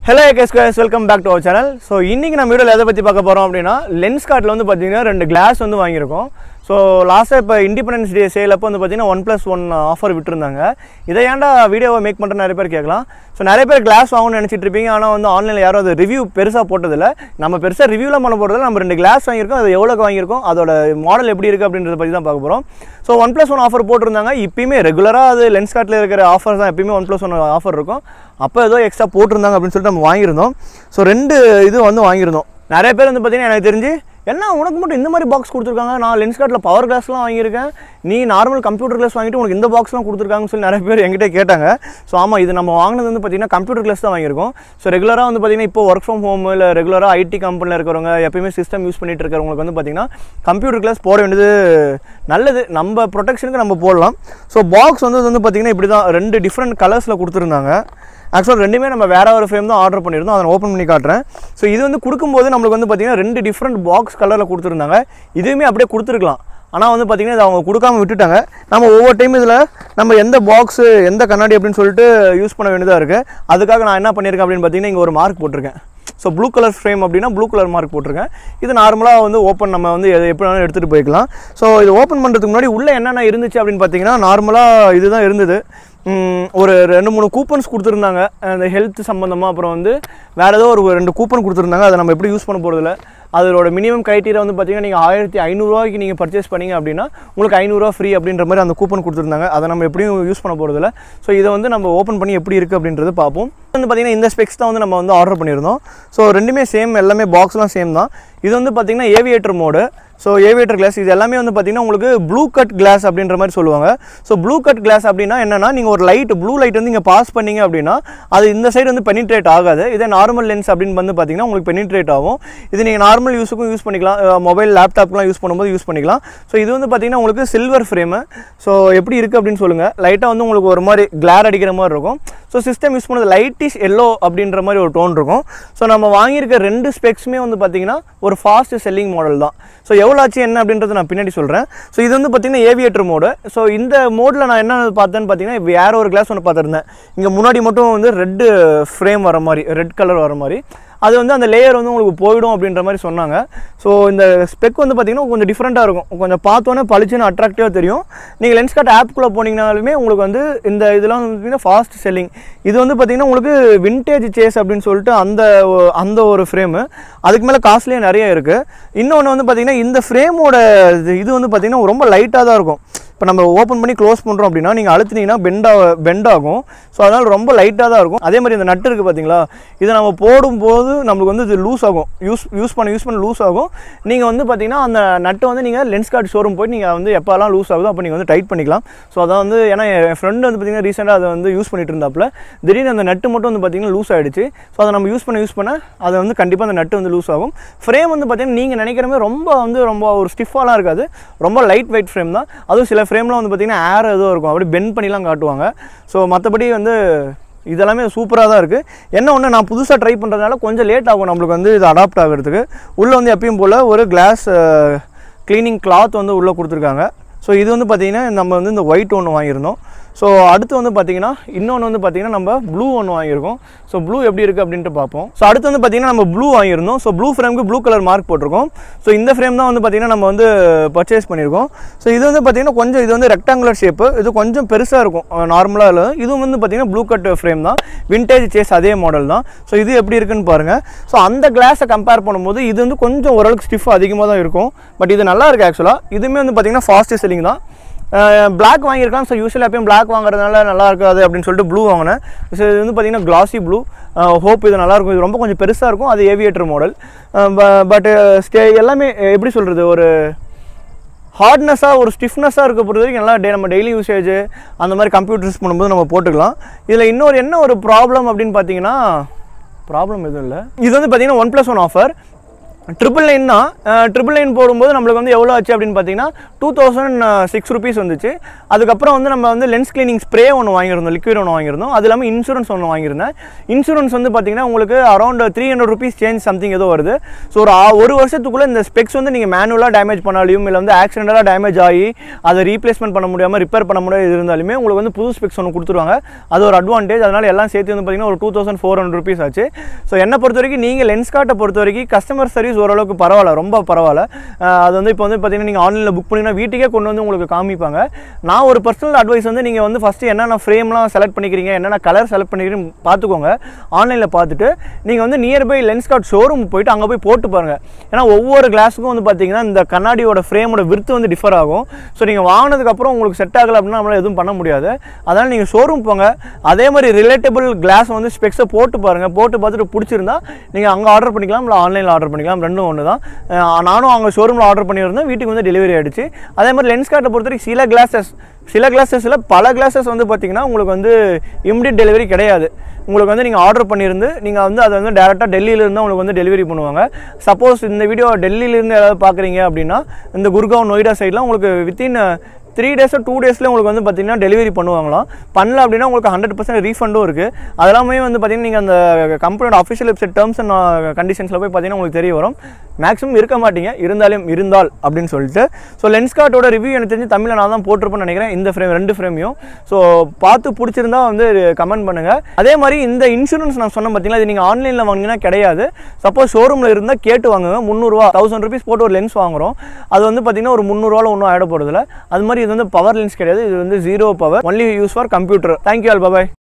hello எஸ்கஸ் welcome back to our channel so இன்றைக்கி நம்ம வீடியோவில் எதை பற்றி பார்க்க போகிறோம் அப்படின்னா லென்ஸ் கார்ட்டில் வந்து பார்த்தீங்கன்னா ரெண்டு கிளாஸ் வந்து வாங்கியிருக்கோம் ஸோ லாஸ்ட்டாக இப்போ இண்டிபெண்டன்ஸ் டே சேல் அப்போ வந்து பார்த்தீங்கன்னா ஒன் ப்ளஸ் ஒன் ஆஃபர் விட்டுருந்தாங்க இதை ஏன்டா வீடியோவை மேக் பண்ணுற நிறைய பேர் கேட்கலாம் ஸோ நிறைய பேர் கிளாஸ் வாங்கணும்னு நினச்சிட்டு இருப்பீங்க ஆனால் வந்து ஆன்லைனில் யாரும் அது ரிவ்யூ பெருசாக போட்டதில்ல நம்ம பெருசாக ரிவ்யூலாம் பண்ண போகிறதில்ல நம்ம ரெண்டு கிளாஸ் வாங்கியிருக்கோம் அது எவ்வளோக்கு வாங்கியிருக்கோம் அதோட மாடல் எப்படி இருக்குது அப்படின்றத பற்றி தான் பார்க்க போகிறோம் so one plus one offer போட்டிருந்தாங்க இப்பயுமே ரெகுலராக அது லென்ஸ் கார்ட்டில் இருக்கிற ஆஃபர் தான் எப்பயுமே ஒன் ப்ளஸ் ஒன் ஆஃபர் இருக்கும் அப்போ ஏதோ எக்ஸ்ட்ரா போட்டிருந்தாங்க அப்படின்னு சொல்லிட்டு நம்ம வாங்கியிருந்தோம் ஸோ ரெண்டு இது வந்து வாங்கியிருந்தோம் நிறைய பேர் வந்து பார்த்தீங்கன்னா எனக்கு தெரிஞ்சு என்ன உனக்கு மட்டும் இந்த மாதிரி பாக்ஸ் கொடுத்துருக்காங்க நான் லென்ஸ் கார்ட்டில் பவர் கிளாஸ்லாம் வாங்கியிருக்கேன் நீ நார்மல் கம்ப்யூட்டர் கிளாஸ் வாங்கிட்டு உனக்கு இந்த பாக்ஸ்லாம் கொடுத்துருக்காங்கன்னு சொல்லி நிறைய பேர் என்கிட்ட கேட்டாங்க ஸோ ஆமாம் இது நம்ம வாங்கினது வந்து பார்த்தீங்கன்னா கம்ப்யூட்டர் கிளாஸ் தான் வாங்கியிருக்கோம் ஸோ ரெகுலராக வந்து பார்த்தீங்கன்னா இப்போ ஒர்க் ஃப்ரம் ஹோம் இல்லை ரெகுலராக ஐடி கம்பெனியில் இருக்கிறவங்க எப்பயுமே சிஸ்டம் யூஸ் பண்ணிட்டு இருக்கிறவங்களுக்கு வந்து பார்த்தீங்கன்னா கம்ப்யூட்டர் கிளாஸ் போட வேண்டியது நல்லது நம்ம ப்ரொடெக்ஷனுக்கு நம்ம போடலாம் ஸோ பாக்ஸ் வந்து இது வந்து பார்த்தீங்கன்னா இப்படி தான் ரெண்டு டிஃப்ரெண்ட் கலர்ஸில் கொடுத்துருந்தாங்க ஆக்சுவலாக ரெண்டுமே நம்ம வேற ஒரு ஃப்ரேம் தான் ஆர்டர் பண்ணியிருந்தோம் அதை ஓப்பன் பண்ணி காட்டுறேன் ஸோ இது வந்து கொடுக்கும்போது நம்மளுக்கு வந்து பார்த்தீங்கன்னா ரெண்டு டிஃப்ரெண்ட் பாக்ஸ் கலரில் கொடுத்துருந்தாங்க இதுவுமே அப்படியே கொடுத்துருக்கலாம் ஆனால் வந்து பார்த்தீங்கன்னா இதை அவங்க கொடுக்காம விட்டுட்டாங்க நம்ம ஒவ்வொரு டைம் இதில் நம்ம எந்த பாக்ஸு எந்த கண்ணாடி அப்படின்னு சொல்லிட்டு யூஸ் பண்ண வேண்டியதாக இருக்குது அதுக்காக நான் என்ன பண்ணியிருக்கேன் அப்படின்னு பார்த்தீங்கன்னா இங்கே ஒரு மார்க் போட்டிருக்கேன் ஸோ ப்ளூ கலர் ஃப்ரேம் அப்படின்னா ப்ளூ கலர் மார்க் போட்டிருக்கேன் இது நார்மலாக வந்து ஓப்பன் நம்ம வந்து எது எப்படி வேணாலும் எடுத்துகிட்டு போய்க்கலாம் ஸோ இது ஓப்பன் பண்ணுறதுக்கு முன்னாடி உள்ளே என்னென்ன இருந்துச்சு அப்படின்னு பார்த்தீங்கன்னா நார்மலாக இதுதான் இருந்தது ம், ஒரு ரெண்டு மூணு கூப்பன்ஸ் கொடுத்துருந்தாங்க அந்த ஹெல்த் சம்மந்தமாக அப்புறம் வந்து வேறு ஏதோ ஒரு ரெண்டு கூப்பன் கொடுத்துருந்தாங்க அதை நம்ம எப்படி யூஸ் பண்ண போகிறதில்ல அதோட மினிமம் க்ரைட்டீரியா வந்து பார்த்தீங்கன்னா நீங்கள் ஆயிரத்தி ஐநூறுரூவாய்க்கு நீங்கள் பர்ச்சேஸ் பண்ணீங்க அப்படின்னா உங்களுக்கு ஐநூறுரூவா ஃப்ரீ அப்படின்ற மாதிரி அந்த கூப்பன் கொடுத்துருந்தாங்க அதை நம்ம எப்படியும் யூஸ் பண்ண போகிறதில்ல ஸோ இதை வந்து நம்ம ஓப்பன் பண்ணி எப்படி இருக்குது அப்படின்றது பார்ப்போம் வந்து பார்த்தீங்கன்னா இந்த ஸ்பெக்ஸ் தான் வந்து நம்ம வந்து ஆர்டர் பண்ணியிருந்தோம் ஸோ ரெண்டுமே சேம் எல்லாமே பாக்ஸ்லாம் சேம் தான் இது வந்து பார்த்தீங்கன்னா aviator mode so aviator glass இது எல்லாமே வந்து பார்த்தீங்கன்னா உங்களுக்கு ப்ளூ கட் கிளாஸ் அப்படின்ற மாதிரி சொல்லுவாங்க ஸோ ப்ளூ கட் கிளாஸ் அப்படின்னா என்னன்னா நீங்கள் ஒரு லைட் ப்ளூ லைட் வந்து இங்கே பாஸ் பண்ணீங்க அப்படின்னா அது இந்த சைடு வந்து பெனிட்ரேட் ஆகாது இதே நார்மல் லென்ஸ் அப்படின்னு வந்து பார்த்தீங்கன்னா உங்களுக்கு பெனிட்ரேட் ஆகும் இது நீங்கள் நார்மல் யூஸுக்கும் யூஸ் பண்ணிக்கலாம் மொபைல் லேப்டாப்லாம் யூஸ் பண்ணும்போது யூஸ் பண்ணிக்கலாம் ஸோ இது வந்து பார்த்தீங்கன்னா உங்களுக்கு சில்வர் ஃப்ரேமு ஸோ எப்படி இருக்குது அப்படின்னு சொல்லுங்கள் லைட்டாக வந்து உங்களுக்கு ஒரு மாதிரி கிளார் அடிக்கிற மாதிரி இருக்கும் ஸோ சிஸ்டம் யூஸ் பண்ணது லைட்டிஷ் எல்லோ அப்படின்ற மாதிரி ஒரு டோன் இருக்கும் ஸோ நம்ம வாங்கியிருக்க ரெண்டு ஸ்பெக்ஸுமே வந்து பார்த்தீங்கன்னா ஒரு ஃபாஸ்ட் செல்லிங் மாடல் தான் ஸோ எவ்வளோ ஆச்சு என்ன அப்படின்றத நான் பின்னாடி சொல்கிறேன் ஸோ இது வந்து பார்த்தீங்கன்னா ஏவியேட்டர் மோடு ஸோ இந்த மோடில் நான் என்ன பார்த்தேன்னு பார்த்தீங்கன்னா வேற ஒரு கிளாஸ் ஒன்று பார்த்துருந்தேன் இங்கே முன்னாடி மட்டும் வந்து ரெட்டு ஃப்ரேம் வர மாதிரி ரெட் கலர் வர மாதிரி அது வந்து அந்த லேயர் வந்து உங்களுக்கு போயிடும் அப்படின்ற மாதிரி சொன்னாங்க ஸோ இந்த ஸ்பெக் வந்து பார்த்தீங்கன்னா கொஞ்சம் டிஃப்ரெண்ட்டாக இருக்கும் கொஞ்சம் பார்த்தோன்னே பளிச்சுன்னு அட்ராக்டிவாக தெரியும் நீங்கள் லென்ஸ் கார்ட் ஆப்குள்ளே போனீங்கனாலுமே உங்களுக்கு வந்து இந்த இதெல்லாம் வந்து பார்த்தீங்கன்னா ஃபாஸ்ட் செல்லிங் இது வந்து பார்த்தீங்கன்னா உங்களுக்கு விண்டேஜ் சேஸ் அப்படின்னு சொல்லிட்டு அந்த ஒ- அந்த ஒரு ஃப்ரேமு அதுக்கு மேலே காஸ்ட்லியே நிறைய இருக்குது இன்னொன்று வந்து பார்த்தீங்கன்னா இந்த ஃப்ரேமோட இது வந்து பார்த்தீங்கன்னா ரொம்ப லைட்டாக தான் இருக்கும் இப்போ நம்ம ஓப்பன் பண்ணி க்ளோஸ் பண்ணுறோம் அப்படின்னா நீங்கள் அழுத்துனீங்கன்னா பெண்ட் பெண்ட் ஆகும் ஸோ அதனால் ரொம்ப லைட்டாக தான் இருக்கும் அதே மாதிரி இந்த நட்டு இருக்குது பார்த்தீங்களா இதை நம்ம போடும்போது நம்மளுக்கு வந்து இது லூஸ் ஆகும் யூஸ் யூஸ் பண்ண யூஸ் பண்ண லூஸ் ஆகும் நீங்கள் வந்து பார்த்தீங்கன்னா அந்த நட்டை வந்து நீங்கள் லென்ஸ் கார்டு ஷோரூம் போய் நீங்கள் வந்து எப்போல்லாம் லூஸ் ஆகுதோ அப்போ நீங்கள் வந்து டைட் பண்ணிக்கலாம் ஸோ அதான் வந்து ஏன்னா என் ஃப்ரெண்டு வந்து பார்த்தீங்கன்னா ரீசெண்டாக அதை வந்து யூஸ் பண்ணிட்டு இருந்தாப்புல திடீர்னு அந்த நட்டு மட்டும் வந்து பார்த்தீங்கன்னா லூஸ் ஆகிடுச்சு ஸோ அதை நம்ம யூஸ் பண்ண யூஸ் பண்ண அது வந்து கண்டிப்பாக அந்த நட்டு வந்து லூஸ் ஆகும் ஃப்ரேம் வந்து பார்த்தீங்கன்னா நீங்கள் நினைக்கிற மாதிரி ரொம்ப வந்து ரொம்ப ஒரு ஸ்டிஃபாலாம் இருக்காது ரொம்ப லைட் வெயிட் ஃப்ரேம் தான் அதுவும் சில ஃப்ரேம்லாம் வந்து பார்த்தீங்கன்னா ஏர் ஏதோ இருக்கும் அப்படி பெண்ட் பண்ணிலாம் காட்டுவாங்க ஸோ மற்றபடி வந்து இதெல்லாமே சூப்பராக தான் இருக்குது என்ன ஒன்று நான் புதுசாக ட்ரை பண்ணுறதுனால கொஞ்சம் லேட் ஆகும் நம்மளுக்கு வந்து இது அடாப்ட் ஆகிறதுக்கு உள்ளே வந்து எப்பயும் போல் ஒரு கிளாஸ் க்ளீனிங் கிளாத் வந்து உள்ளே கொடுத்துருக்காங்க ஸோ இது வந்து பார்த்திங்கன்னா நம்ம வந்து இந்த ஒயிட் ஒன்று வாங்கியிருந்தோம் ஸோ அடுத்து வந்து பார்த்தீங்கன்னா இன்னொன்று வந்து பார்த்தீங்கன்னா நம்ம ப்ளூ ஒன்று வாங்கியிருக்கோம் ஸோ ப்ளூ எப்படி இருக்குது அப்படின்ட்டு பார்ப்போம் ஸோ அடுத்து வந்து பார்த்தீங்கன்னா நம்ம ப்ளூ வாங்கியிருந்தோம் ஸோ ப்ளூ ஃப்ரேமுக்கு ப்ளூ கலர் மார்க் போட்டிருக்கோம் ஸோ இந்த ஃப்ரேம் தான் வந்து பார்த்தீங்கன்னா நம்ம வந்து பர்ச்சேஸ் பண்ணியிருக்கோம் ஸோ இது வந்து பார்த்தீங்கன்னா கொஞ்சம் இது வந்து ரெக்டாங்குலர் ஷேப்பு இது கொஞ்சம் பெருசாக இருக்கும் நார்மலாக இல்லை இதுவும் வந்து பார்த்தீங்கன்னா ப்ளூ கட் ஃப்ரேம் தான் விண்டேஜ் சேஸ் அதே மாடல் தான் ஸோ இது எப்படி இருக்குன்னு பாருங்கள் ஸோ அந்த கிளாஸை கம்பேர் பண்ணும்போது இது வந்து கொஞ்சம் ஓரளவுக்கு ஸ்டிஃப் அதிகமாக தான் இருக்கும் பட் இது நல்லா இருக்குது ஆக்சுவலாக இதுவுமே வந்து பார்த்தீங்கன்னா ஃபாஸ்ட் செல்லிங் தான் பிளாக் வாங்கியிருக்கலாம் ஸோ யூஸ்வலாக எப்பயும் பிளாக் வாங்குறதுனால நல்லா இருக்காது அப்படின்னு சொல்லிட்டு ப்ளூ வாங்கினேன் ஸோ இது வந்து பார்த்தீங்கன்னா கிளாசி ப்ளூ ஹோப் இது நல்லா இருக்கும் இது ரொம்ப கொஞ்சம் பெருசாக இருக்கும் அது ஏவியேட்டர் மாடல் பட் ஸ்டே எல்லாமே எப்படி சொல்கிறது ஒரு ஹார்ட்னஸாக ஒரு ஸ்டிஃப்னஸாக இருக்க பொறுத்த வரைக்கும் நல்லா டே நம்ம டெய்லி யூசேஜ் அந்த மாதிரி கம்ப்யூட்டர் யூஸ் பண்ணும்போது நம்ம போட்டுக்கலாம் இதில் இன்னொரு என்ன ஒரு ப்ராப்ளம் அப்படின்னு பார்த்தீங்கன்னா ப்ராப்ளம் எதுவும் இல்லை இது வந்து பார்த்தீங்கன்னா one plus one offer triple nine தான் ட்ரிபிள் நைன் போடும்போது நம்மளுக்கு வந்து எவ்வளோ ஆச்சு அப்படின்னு பார்த்தீங்கன்னா டூ தௌசண்ட் சிக்ஸ் ருபீஸ் வந்துச்சு அதுக்கப்புறம் வந்து நம்ம வந்து லென்ஸ் கிளீனிங் ஸ்ப்ரே ஒன்று வாங்கியிருந்தோம் லிக்விட் ஒன்று வாங்கியிருந்தோம் அது இல்லாமல் இன்சூரன்ஸ் ஒன்று வாங்கியிருந்தேன் இன்சூரன்ஸ் வந்து பார்த்தீங்கன்னா உங்களுக்கு around three hundred rupees change something ஏதோ வருது ஸோ ஒரு ஆ- ஒரு வருஷத்துக்குள்ளே இந்த ஸ்பெக்ஸ் வந்து நீங்கள் மேனுவலாக டேமேஜ் பண்ணாலையும் இல்லை வந்து ஆக்சிடென்டலாக டேமேஜ் ஆகி அதை ரீப்ளேஸ்மெண்ட் பண்ண முடியாமல் ரிப்பேர் பண்ண முடியாது இருந்தாலுமே உங்களுக்கு வந்து புது ஸ்பெக்ஸ் ஒன்று கொடுத்துருவாங்க அது ஒரு அட்வான்டேஜ் அதனால் எல்லாம் சேர்த்து வந்து பார்த்தீங்கன்னா ஒரு two thousand four hundred rupees ஆச்சு ஸோ என்னை பொறுத்த வரைக்கும் நீங்கள் லென்ஸ் கார்ட்டை பொறுத்த வரைக்கும் கஸ்டமர் சர்வீஸ் ஓரளவுக்கு பரவாயில்ல ரொம்ப பரவாயில்ல அஹ் அது வந்து இப்போ வந்து பார்த்தீங்கன்னா நீங்கள் ஆன்லைனில் புக் பண்ணிங்கன்னா வீட்டுக்கே கொண்டு வந்து உங்களுக்கு காமிப்பாங்க நான் ஒரு பர்சனல் அட்வைஸ் வந்து நீங்கள் வந்து ஃபஸ்ட்டு என்னென்ன ஃப்ரேம்லாம் செலக்ட் பண்ணிக்கிறீங்க என்னென்ன கலர் செலக்ட் பண்ணிக்கிறீங்க பார்த்துக்கோங்க ஆன்லைனில் பார்த்துட்டு நீங்கள் வந்து நியர்பை லென்ஸ் கார்ட் ஷோரூம் போயிட்டு அங்கே போய் போட்டு பாருங்கள் ஏன்னா ஒவ்வொரு கிளாஸுக்கும் வந்து பார்த்தீங்கன்னா இந்த கண்ணாடியோட ஃப்ரேமோட விருத்து வந்து டிஃபர் ஆகும் ஸோ நீங்கள் வாங்கினதுக்கப்புறம் உங்களுக்கு செட் ஆகலை அப்படின்னா நம்மளால் எதுவும் பண்ண முடியாது அதனால் நீங்கள் ஷோரூம் போங்க அதே மாதிரி ரிலேட்டபிள் கிளாஸ் வந்து ஸ்பெக்ஸை போட்டு பாருங்கள் போட்டு பார்த்துட்டு பிடிச்சிருந்தா நீங்கள் அங்கே ஆர்டர் பண்ணிக்கலாம் இல்லை ஆன்லைனில் ஆர்டர் பண்ணிக்கலாம் ரெண்டும் ஒன்று தான் அஹ் நானும் அங்கே ஷோரூமில் ஆர்டர் பண்ணியிருந்தேன் வீட்டுக்கு வந்து டெலிவரி ஆகிடுச்சு அதே மாதிரி லென்ஸ் கார்ட்டை பொறுத்த வரைக்கும் சில கிளாஸஸ் சில கிளாஸஸில் பல கிளாஸஸ் வந்து பார்த்தீங்கன்னா உங்களுக்கு வந்து இமிடியட் டெலிவரி கிடையாது உங்களுக்கு வந்து நீங்கள் ஆர்டர் பண்ணியிருந்து நீங்கள் வந்து அதை வந்து டேரெக்டாக டெல்லியிலேருந்து உங்களுக்கு வந்து டெலிவரி பண்ணுவாங்க சப்போஸ் இந்த வீடியோ டெல்லியிலேருந்து யாராவது பார்க்குறீங்க அப்படின்னா இந்த குர்காவ் நொய்டா சைட்லாம் உங்களுக்கு வித்தின் த்ரீ டேஸோ டூ டேஸில் உங்களுக்கு வந்து பார்த்தீங்கன்னா டெலிவரி பண்ணுவாங்களாம் பண்ணல அப்படின்னா உங்களுக்கு ஹண்ட்ரட் பர்சன்ட் ரீஃபண்டும் இருக்குது அதெல்லாமே வந்து பார்த்தீங்கன்னா நீங்கள் அந்த கம்பெனியோட அஃபிஷியல் வெப்சைட் டேர்ம்ஸ் அண்ட் கண்டிஷன்ஸில் போய் பார்த்தீங்கன்னா உங்களுக்கு தெரிய வரும் மேக்ஸிமம் இருக்க மாட்டீங்க இருந்தாலும் இருந்தால் அப்படின்னு சொல்லிட்டு ஸோ லென்ஸ் கார்ட்டோட ரிவ்யூ எனக்கு தெரிஞ்சு தமிழில் நான் தான் போட்டிருப்பேன்னு நினைக்கிறேன் இந்த ஃப்ரேம் ரெண்டு ஃப்ரேமையும் ஸோ பார்த்து பிடிச்சிருந்தா வந்து கமெண்ட் பண்ணுங்கள் அதே மாதிரி இந்த இன்சூரன்ஸ் நான் சொன்னேன் பார்த்தீங்களா இது நீங்கள் ஆன்லைனில் வாங்கினா கிடையாது சப்போஸ் ஷோரூமில் இருந்தால் கேட்டு வாங்குங்க முந்நூறுரூவா தௌசண்ட் ருபீஸ் போட்டு ஒரு லென்ஸ் வாங்குறோம் அது வந்து பார்த்தீங்கன்னா ஒரு முந்நூறுவாவில் ஒன்றும் ஆயிட போகிறதில்ல அது மாதிரி இது வந்து பவர் லென்ஸ் கிடையாது இது வந்து zero power only use for computer thank you all bye